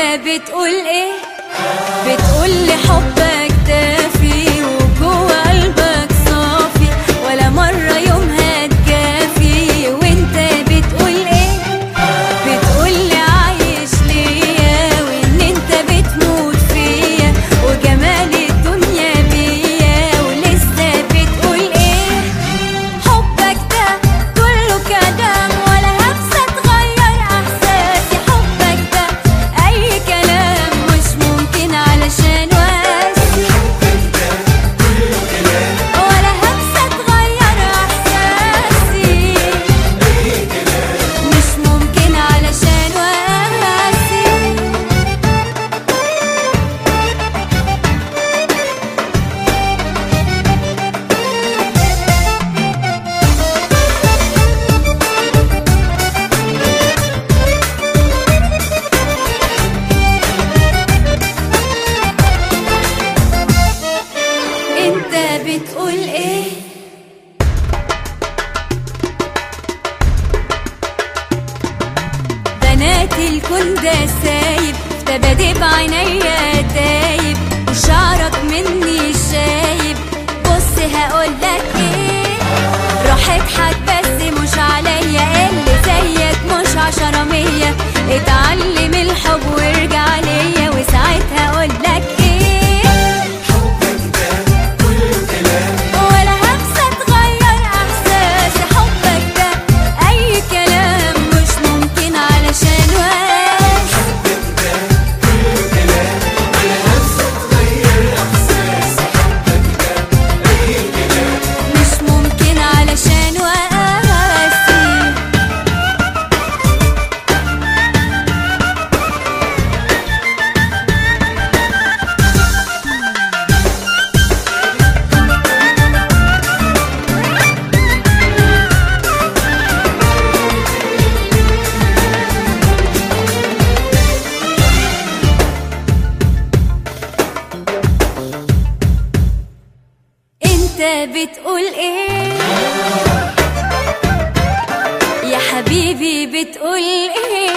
بتقول ايه بتقول لي حبك دافي وجوه قلبك صافي ولا مرة يومها تكافي وانت بتقول ايه بتقول لي عايش ليا وان انت بتموت فيا وجمال الدنيا بيا ولسه بتقول ايه حبك ده كله كلام ولا همسة تغير احساسي حبك ده اي كلام مش ممكن علشان واسي ولا همسة تغير احساسي مش ممكن علشان واسي انت بتقول ايه بنات الكون ده سايب تبادي بعينيا دايب وشعرك مني شايب بص هقولك ايه روح اضحك بس مش عليا اللي زيك مش عشرة مية اتعلم الحب وارجع ليا وساعتها اقولك ايه ولا همسة تغير احساسي حبك ده اي كلام مش ممكن علشان واش مش ممكن علشان وقاسي انت بتقول ايه يا حبيبي بتقول ايه